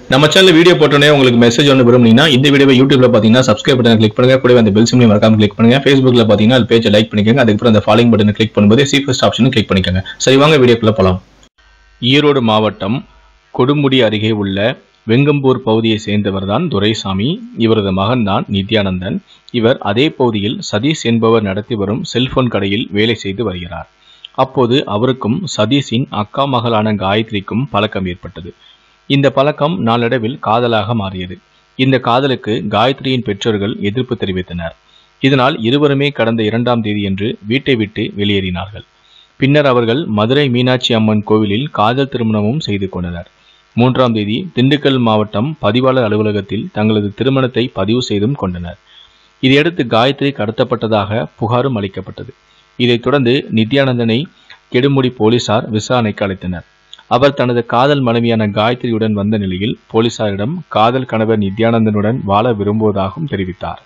நம்ம channel video போட்டோன்னே உங்களுக்கு மெசேஜ் ஒன்று விரும்புனீங்கன்னா இந்த வீடியோவை யூடியூப்ல பார்த்தீங்கன்னா சப்ஸ்கிரைப் பட்டன் கிளிக் பண்ணுங்க கூடவே அந்த பெல் சிம்லையும் மறக்காம கிளிக் பண்ணுங்க ஃபேஸ்புக்ல பார்த்தீங்கன்னா அது பேஜை லைக் பண்ணிக்கோங்க அதுக்கப்புறம் அந்த ஃபாலோயிங் பட்டனை கிளிக் பண்ணும்போது சி ஃபர்ஸ்ட் ஆப்ஷனும் கிளிக் பண்ணிக்கோங்க சரி வாங்க வீடியோக்குள்ள போலாம் ஈரோடு மாவட்டம் கொடுமுடி அருகே உள்ள வெங்கம்பூர் பகுதியை சேர்ந்தவர் தான் துரைசாமி இவரது மகன் தான் நித்யானந்தன் இவர் அதே பகுதியில் சதீஷ் என்பவர் நடத்தி வரும் செல்போன் கடையில் வேலை செய்து வருகிறார் அப்போது அவருக்கும் சதீஷின் அக்கா மகளான காயத்ரிக்கும் பழக்கம் ஏற்பட்டது இந்த பழக்கம் நாளடைவில் காதலாக மாறியது இந்த காதலுக்கு காயத்ரியின் பெற்றோர்கள் எதிர்ப்பு தெரிவித்தனர் இதனால் இருவருமே கடந்த இரண்டாம் தேதியன்று வீட்டை விட்டு வெளியேறினார்கள் பின்னர் அவர்கள் மதுரை மீனாட்சி அம்மன் கோவிலில் காதல் திருமணமும் செய்து கொண்டனர் மூன்றாம் தேதி திண்டுக்கல் மாவட்டம் பதிவாளர் அலுவலகத்தில் தங்களது திருமணத்தை பதிவு செய்தும் கொண்டனர் இதையடுத்து காயத்ரி கடத்தப்பட்டதாக புகாரும் அளிக்கப்பட்டது இதைத் தொடர்ந்து நித்யானந்தனை கெடுமுடி போலீசார் விசாரணைக்கு அழைத்தனர் அவர் தனது காதல் மனைவியான காயத்ரியுடன் வந்த நிலையில் போலீசாரிடம் காதல் கணவர் நித்யானந்தனுடன் வாழ விரும்புவதாகவும் தெரிவித்தார்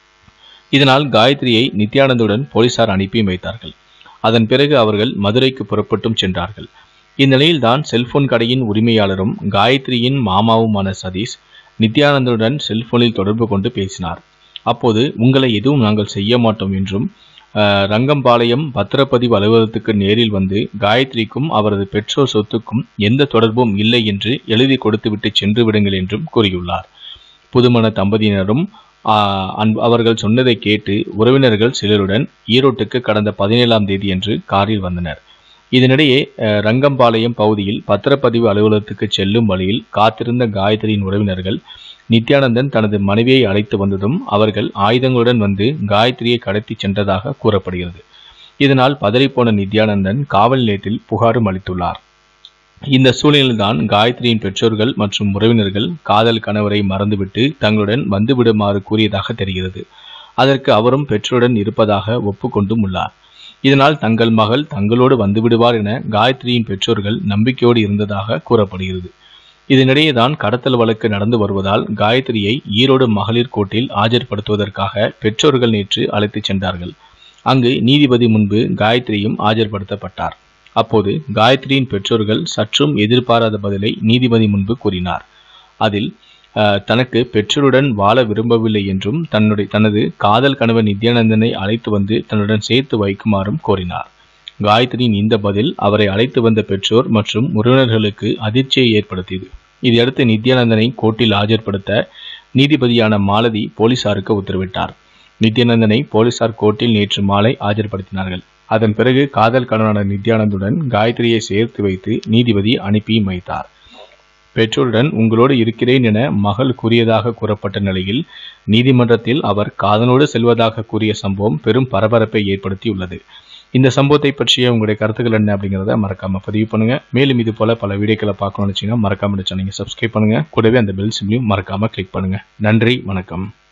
இதனால் காயத்ரியை நித்யானந்துடன் போலீசார் அனுப்பி வைத்தார்கள் அதன் பிறகு அவர்கள் மதுரைக்கு புறப்பட்டும் சென்றார்கள் இந்நிலையில்தான் செல்போன் கடையின் உரிமையாளரும் காயத்ரியின் மாமாவுமான சதீஷ் நித்யானந்தனுடன் செல்போனில் தொடர்பு கொண்டு பேசினார் அப்போது உங்களை எதுவும் நாங்கள் செய்ய மாட்டோம் என்றும் அஹ், ரங்கம்பாளையம் பத்திரப்பதிவு அலுவலகத்துக்கு நேரில் வந்து காயத்ரிக்கும் அவரது பெற்றோர் சொத்துக்கும் எந்த தொடர்பும் இல்லை என்று எழுதி கொடுத்துவிட்டு சென்று விடுங்கள் என்றும் கூறியுள்ளார் புதுமண தம்பதியினரும் ஆஹ், அன்ப- அவர்கள் சொன்னதை கேட்டு உறவினர்கள் சிலருடன் ஈரோட்டுக்கு கடந்த பதினேழாம் தேதியன்று காரில் வந்தனர் இதனிடையே அஹ், ரங்கம்பாளையம் பகுதியில் பத்திரப்பதிவு அலுவலகத்துக்கு செல்லும் வழியில் காத்திருந்த காயத்ரியின் உறவினர்கள் நித்யானந்தன் தனது மனைவியை அழைத்து வந்ததும் அவர்கள் ஆயுதங்களுடன் வந்து காயத்ரியை கடத்தி சென்றதாக கூறப்படுகிறது இதனால் பதறிப்போன நித்யானந்தன் காவல் நிலையத்தில் புகாரும் அளித்துள்ளார் இந்த சூழ்நிலையில்தான் காயத்ரியின் பெற்றோர்கள் மற்றும் உறவினர்கள் காதல் கணவரை மறந்துவிட்டு தங்களுடன் வந்துவிடுமாறு கூறியதாக தெரிகிறது அதற்கு அவரும் பெற்றோருடன் இருப்பதாக ஒப்புக்கொண்டும் உள்ளார் இதனால் தங்கள் மகள் தங்களோடு வந்துவிடுவார் என காயத்ரியின் பெற்றோர்கள் நம்பிக்கையோடு இருந்ததாக கூறப்படுகிறது இதனிடையே தான் கடத்தல் வழக்கு நடந்து வருவதால் காயத்ரியை ஈரோடு மகளிர் கோர்ட்டில் ஆஜர்படுத்துவதற்காக பெற்றோர்கள் நேற்று அழைத்துச் சென்றார்கள் அங்கு நீதிபதி முன்பு காயத்ரியும் ஆஜர்படுத்தப்பட்டார் அப்போது காயத்ரியின் பெற்றோர்கள் சற்றும் எதிர்பாராத பதிலை நீதிபதி முன்பு கூறினார் அதில் அஹ், தனக்கு பெற்றோருடன் வாழ விரும்பவில்லை என்றும் தன்னுடைய தனது காதல் கணவர் நித்யானந்தனை அழைத்து வந்து தன்னுடன் சேர்த்து வைக்குமாறும் கோரினார் காயத்ரியின் இந்த பதில் அவரை அழைத்து வந்த பெற்றோர் மற்றும் உறவினர்களுக்கு அதிர்ச்சியை ஏற்படுத்தியது இதையடுத்து நித்யானந்தனை கோர்ட்டில் ஆஜர்படுத்த நீதிபதியான மாலதி போலீசாருக்கு உத்தரவிட்டார் நித்யானந்தனை போலீசார் கோர்ட்டில் நேற்று மாலை ஆஜர்படுத்தினார்கள் அதன் பிறகு காதல் கணவனான நித்யானந்துடன் காயத்ரியை சேர்த்து வைத்து நீதிபதி அனுப்பியும் வைத்தார் பெற்றோருடன் உங்களோடு இருக்கிறேன் என மகள் கூறியதாக கூறப்பட்ட நிலையில் நீதிமன்றத்தில் அவர் காதலோடு செல்வதாக கூறிய சம்பவம் பெரும் பரபரப்பை ஏற்படுத்தியுள்ளது இந்த சம்பவத்தை பற்றிய உங்களுடைய கருத்துக்கள் என்ன அப்படிங்கிறத மறக்காம பதிவு பண்ணுங்க மேலும் இது போல பல வீடியோக்களை பார்க்கணும்னு வச்சீங்கன்னா மறக்காம இந்த சேனலை சப்ஸ்கிரைப் பண்ணுங்க கூடவே அந்த பெல் சிம்லையும் மறக்காம கிளிக் பண்ணுங்க நன்றி வணக்கம்